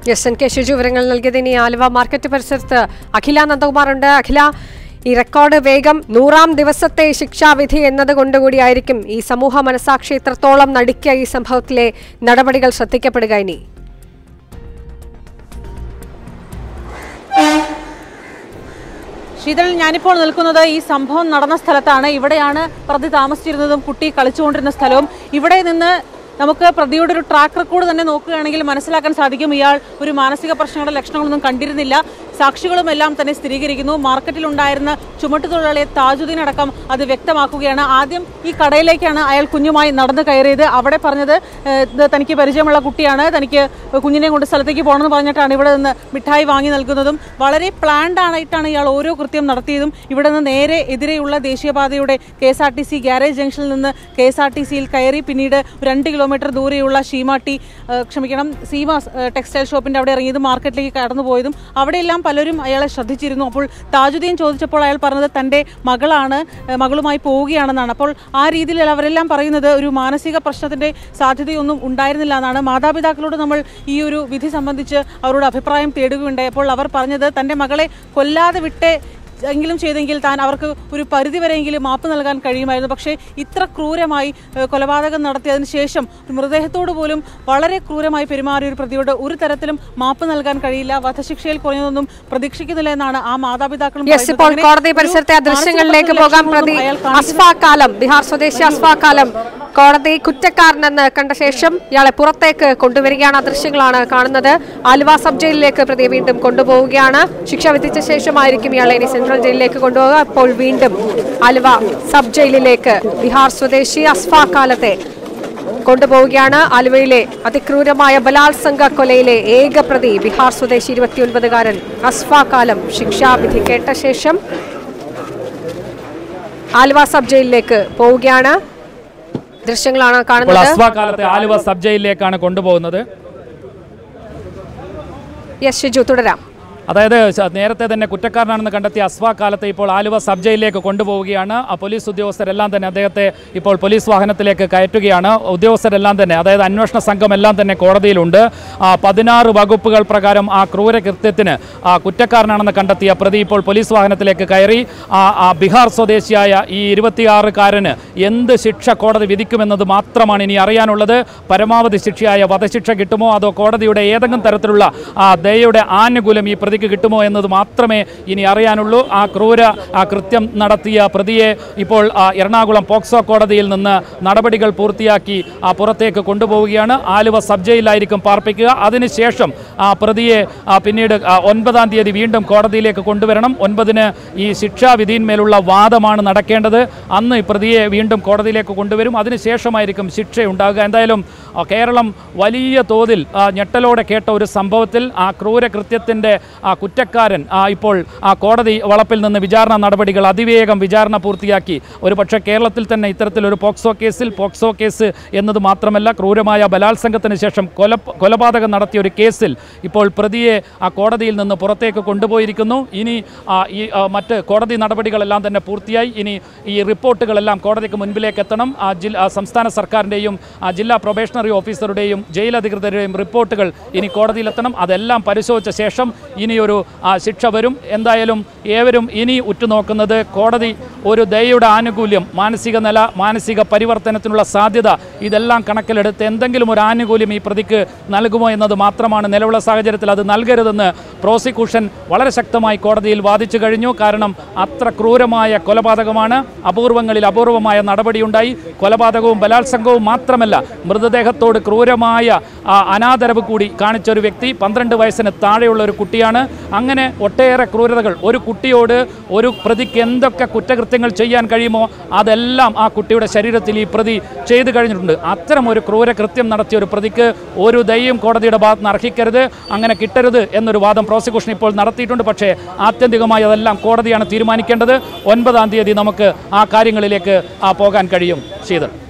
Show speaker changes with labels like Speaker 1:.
Speaker 1: S N K Shiju വിവരങ്ങൾ നൽകിയത് ഇനി ആലുവ മാർക്കറ്റ് പരിസരത്ത് അഖില നന്ദകുമാറുണ്ട് അഖില ഈ റെക്കോർഡ് വേഗം നൂറാം ദിവസത്തെ ശിക്ഷാവിധി എന്നതുകൊണ്ടുകൂടിയായിരിക്കും ഈ സമൂഹ മനസാക്ഷി എത്രത്തോളം നടുക്കിയ ഈ സംഭവത്തിലെ നടപടികൾ ശ്രദ്ധിക്കപ്പെടുക ഇനി
Speaker 2: ശീതൾ ഞാനിപ്പോൾ നിൽക്കുന്നത് ഈ സംഭവം നടന്ന സ്ഥലത്താണ് ഇവിടെയാണ് പ്രതി താമസിച്ചിരുന്നതും കുട്ടി കളിച്ചുകൊണ്ടിരുന്ന സ്ഥലവും ഇവിടെ നിന്ന് നമുക്ക് പ്രതിയുടെ ഒരു ട്രാക്ക് റെക്കോർഡ് തന്നെ നോക്കുകയാണെങ്കിൽ മനസ്സിലാക്കാൻ സാധിക്കും ഇയാൾ ഒരു മാനസിക പ്രശ്നങ്ങളുടെ ലക്ഷണങ്ങളൊന്നും കണ്ടിരുന്നില്ല സാക്ഷികളും എല്ലാം തന്നെ സ്ഥിരീകരിക്കുന്നു മാർക്കറ്റിലുണ്ടായിരുന്ന ചുമട്ടുതൊഴിലാളിയെ താജുദ്ദീൻ അടക്കം അത് വ്യക്തമാക്കുകയാണ് ആദ്യം ഈ കടയിലേക്കാണ് അയാൾ കുഞ്ഞുമായി നടന്നു കയറിയത് അവിടെ പറഞ്ഞത് ഏഹ്, ഇത് തനിക്ക് പരിചയമുള്ള കുട്ടിയാണ് തനിക്ക് കുഞ്ഞിനെ കൊണ്ട് സ്ഥലത്തേക്ക് പോകണമെന്ന് പറഞ്ഞിട്ടാണ് ഇവിടെ നിന്ന് മിഠായി വാങ്ങി നൽകുന്നതും വളരെ പ്ലാൻഡ് ആയിട്ടാണ് ഇയാൾ ഓരോ കൃത്യം നടത്തിയതും ഇവിടെ നിന്ന് നേരെ എതിരെയുള്ള ദേശീയപാതയുടെ K S R T C garage ജംഗ്ഷനിൽ നിന്ന് കെ എസ് ആർ ടി സിയിൽ കയറി പിന്നീട് രണ്ട് കിലോമീറ്റർ ദൂരെയുള്ള ഷീമാട്ടി ഏഹ്, ക്ഷമിക്കണം സീമ ഏഹ്, ടെക്സ്റ്റൈൽ ഷോപ്പിന്റെ അവിടെ ഇറങ്ങിയതും മാർക്കറ്റിലേക്ക് കടന്നു പോയതും അവിടെയെല്ലാം പലരും അയാളെ ശ്രദ്ധിച്ചിരുന്നു അപ്പോൾ താജുദ്ദീൻ ചോദിച്ചപ്പോൾ അയാൾ പറഞ്ഞത് തൻ്റെ മകളാണ് ഏഹ്, മകളുമായി പോവുകയാണെന്നാണ് അപ്പോൾ ആ രീതിയിൽ അവരെല്ലാം പറയുന്നത് ഒരു മാനസിക പ്രശ്നത്തിന്റെ സാധ്യതയൊന്നും ഉണ്ടായിരുന്നില്ല എന്നാണ് മാതാപിതാക്കളോട് നമ്മൾ ഈ ഒരു വിധി സംബന്ധിച്ച് അവരോട് അഭിപ്രായം തേടുകയുണ്ടായി അപ്പോൾ അവർ പറഞ്ഞത് തൻ്റെ മകളെ കൊല്ലാതെ വിട്ടേ എങ്കിലും ചെയ്തെങ്കിൽ താൻ അവർക്ക് ഒരു പരിധി വരെയെങ്കിലും മാപ്പ് നൽകാൻ കഴിയുമായിരുന്നു പക്ഷേ ഇത്ര ക്രൂരമായി ഏഹ്, കൊലപാതകം നടത്തിയതിനു ശേഷം മൃതദേഹത്തോട് പോലും വളരെ ക്രൂരമായി പെരുമാറിയ ഒരു പ്രതിയോട് ഒരു തരത്തിലും മാപ്പ് നൽകാൻ കഴിയില്ല വധശിക്ഷയിൽ കുറഞ്ഞതൊന്നും പ്രതീക്ഷിക്കുന്നില്ല എന്നാണ് ആ മാതാപിതാക്കളും
Speaker 1: യെസ് ഇപ്പോൾ
Speaker 2: പറയുന്നത്.
Speaker 1: കോടതി
Speaker 2: അങ്ങനെ
Speaker 1: പരിസരത്തെ ആ
Speaker 2: ഒരു
Speaker 1: ദൃശ്യങ്ങളിലേക്ക്
Speaker 2: മാനസിക
Speaker 1: പോകാം
Speaker 2: പ്രശ്നങ്ങളൊന്നും
Speaker 1: പ്രതി
Speaker 2: അയാൾ കാണിക്കുന്നില്ല.
Speaker 1: അസ്ഫാക്കാലം ബീഹാർ സ്വദേശി അസ്ഫാക്കാലം കോടതി കുറ്റക്കാരനെന്ന് കണ്ട ശേഷം ഇയാളെ പുറത്തേക്ക് കൊണ്ടുവരികയാണ് ആ ദൃശ്യങ്ങളാണ് കാണുന്നത് ആലുവ സബ് ജയിലിലേക്ക് പ്രതിയെ വീണ്ടും കൊണ്ടുപോവുകയാണ് ശിക്ഷ വിധിച്ച ശേഷമായിരിക്കും ഇയാളെ ഇനി സെൻട്രൽ ജയിലിലേക്ക് കൊണ്ടുപോകുക അപ്പോൾ വീണ്ടും ആലുവ സബ് ജയിലിലേക്ക് ബീഹാർ സ്വദേശി അസ്ഫാക്കാലത്തെ കൊണ്ടുപോവുകയാണ് ആലുവയിലെ അതിക്രൂരമായ ബലാത്സംഗ കൊലയിലെ ഏക പ്രതി ബീഹാർ സ്വദേശി ഇരുപത്തിയൊൻപതുകാരൻ അസ്ഫാക്കാലം ശിക്ഷാവിധി കേട്ട ശേഷം ആലുവ സബ് ജയിലിലേക്ക് പോവുകയാണ് ദൃശ്യങ്ങളാണ്
Speaker 3: ഇപ്പോൾ
Speaker 1: കാണുന്നത്
Speaker 3: അസ്വ കാലത്തെ ആലുവ സബ് ജയിലിലേക്കാണ് കൊണ്ടുപോകുന്നത്
Speaker 1: യെസ് ഷിജു തുടരാം
Speaker 3: അതായത് ശ- നേരത്തെ തന്നെ കുറ്റക്കാരനാണെന്ന് കണ്ടെത്തിയ അസ്വ കാലത്തെ ഇപ്പോൾ ആലുവ സബ് ജയിലിലേക്ക് കൊണ്ടുപോവുകയാണ് ആ പോലീസ് ഉദ്യോഗസ്ഥരെല്ലാം തന്നെ അദ്ദേഹത്തെ ഇപ്പോൾ പോലീസ് വാഹനത്തിലേക്ക് കയറ്റുകയാണ് ഉദ്യോഗസ്ഥരെല്ലാം തന്നെ അതായത് അന്വേഷണ സംഘം എല്ലാം തന്നെ കോടതിയിലുണ്ട് ആ, പതിനാറ് വകുപ്പുകൾ പ്രകാരം ആ ക്രൂര കൃത്യത്തിന് ആ, കുറ്റക്കാരനാണെന്ന് കണ്ടെത്തിയ പ്രതി ഇപ്പോൾ പോലീസ് വാഹനത്തിലേക്ക് കയറി ആ ആ ബീഹാർ സ്വദേശിയായ ഈ ഇരുപത്തിയാറുകാരന് എന്ത് ശിക്ഷ കോടതി വിധിക്കുമെന്നത് മാത്രമാണ് ഇനി അറിയാനുള്ളത് പരമാവധി ശിക്ഷയായ വധശിക്ഷ കിട്ടുമോ അതോ കോടതിയുടെ ഏതെങ്കിലും തരത്തിലുള്ള ആ ദയയുടെ ആനുകൂല്യം ഈ പ്രതിക്ക് കിട്ടുമോ എന്നത് മാത്രമേ ഇനി അറിയാനുള്ളൂ ആ ക്രൂര ആ കൃത്യം നടത്തിയ പ്രതിയെ ഇപ്പോൾ ആ, എറണാകുളം പോക്സോ കോടതിയിൽ നിന്ന് നടപടികൾ പൂർത്തിയാക്കി ആ പുറത്തേക്ക് കൊണ്ടുപോവുകയാണ് ആലുവ സബ് ജയിലിലായിരിക്കും പാർപ്പിക്കുക അതിനുശേഷം ആ പ്രതിയെ ആ, പിന്നീട് ആ, ഒൻപതാം തീയതി വീണ്ടും കോടതിയിലേക്ക് കൊണ്ടുവരണം ഒൻപതിന് ഈ ശിക്ഷാവിധിയിന്മേലുള്ള വാദമാണ് നടക്കേണ്ടത് അന്ന് ഈ പ്രതിയെ വീണ്ടും കോടതിയിലേക്ക് കൊണ്ടുവരും അതിനുശേഷമായിരിക്കും ശിക്ഷയുണ്ടാകുക എന്തായാലും ആ, കേരളം വലിയ തോതിൽ ആ, ഞെട്ടലോടെ കേട്ട ഒരു സംഭവത്തിൽ ആ ക്രൂര കൃത്യത്തിൻ്റെ ആ കുറ്റക്കാരൻ ആ, ഇപ്പോൾ ആ കോടതി വളപ്പിൽ നിന്ന് വിചാരണ നടപടികൾ അതിവേഗം വിചാരണ പൂർത്തിയാക്കി ഒരു പക്ഷേ കേരളത്തിൽ തന്നെ ഇത്തരത്തിലൊരു പോക്സോ കേസിൽ പോക്സോ കേസ് എന്നത് മാത്രമല്ല ക്രൂരമായ ബലാത്സംഗത്തിന് ശേഷം കൊല കൊലപാതകം നടത്തിയ ഒരു കേസിൽ ഇപ്പോൾ പ്രതിയെ ആ കോടതിയിൽ നിന്ന് പുറത്തേക്ക് കൊണ്ടുപോയിരിക്കുന്നു ഇനി ആ, ഈ ആ, മറ്റ് കോടതി നടപടികളെല്ലാം തന്നെ പൂർത്തിയായി ഇനി ഈ റിപ്പോർട്ടുകളെല്ലാം കോടതിക്ക് മുൻപിലേക്ക് എത്തണം ആ ജില്ല ആ സംസ്ഥാന സർക്കാരിൻ്റെയും ആ ജില്ലാ പ്രൊബേഷണറി ഓഫീസറുടെയും ജയിൽ അധികൃതരുടെയും റിപ്പോർട്ടുകൾ ഇനി കോടതിയിലെത്തണം അതെല്ലാം പരിശോധിച്ച ശേഷം ഇനിയൊരു ആ, ശിക്ഷ വരും എന്തായാലും ഏവരും ഇനി ഉറ്റുനോക്കുന്നത് കോടതി ഒരു ദയയുടെ ആനുകൂല്യം മാനസിക നില മാനസിക പരിവർത്തനത്തിനുള്ള സാധ്യത ഇതെല്ലാം കണക്കിലെടുത്ത് എന്തെങ്കിലും ഒരു ആനുകൂല്യം ഈ പ്രതിക്ക് നൽകുമോ എന്നത് മാത്രമാണ് നിലവിലുള്ള സാഹചര്യത്തിൽ അത് നൽകരുതെന്ന് പ്രോസിക്യൂഷൻ വളരെ ശക്തമായി കോടതിയിൽ വാദിച്ചു കഴിഞ്ഞു കാരണം അത്ര ക്രൂരമായ കൊലപാതകമാണ് അപൂർവങ്ങളിൽ അപൂർവമായ നടപടിയുണ്ടായി കൊലപാതകവും ബലാത്സംഗവും മാത്രമല്ല മൃതദേഹത്തോട് ക്രൂരമായ ആ, അനാദരവ് കൂടി കാണിച്ച ഒരു വ്യക്തി പന്ത്രണ്ട് വയസ്സിന് താഴെയുള്ള ഒരു കുട്ടിയാണ് അങ്ങനെ ഒട്ടേറെ ക്രൂരതകൾ ഒരു കുട്ടിയോട് ഒരു പ്രതിക്ക് എന്തൊക്കെ കുറ്റകൃത്യങ്ങൾ ചെയ്യാൻ കഴിയുമോ അതെല്ലാം ആ കുട്ടിയുടെ ശരീരത്തിൽ ഈ പ്രതി ചെയ്തു കഴിഞ്ഞിട്ടുണ്ട് അത്തരം ഒരു ക്രൂര കൃത്യം നടത്തിയ ഒരു പ്രതിക്ക് ഒരു ദയ്യം കോടതിയുടെ ഭാഗത്ത് നിന്ന് അർഹിക്കരുത് അങ്ങനെ കിട്ടരുത് എന്നൊരു വാദം പ്രോസിക്യൂഷൻ ഇപ്പോൾ നടത്തിയിട്ടുണ്ട് പക്ഷേ ആത്യന്തികമായി അതെല്ലാം കോടതിയാണ് തീരുമാനിക്കേണ്ടത് ഒൻപതാം തീയതി നമുക്ക് ആ കാര്യങ്ങളിലേക്ക് ആ പോകാൻ കഴിയും ശീതൾ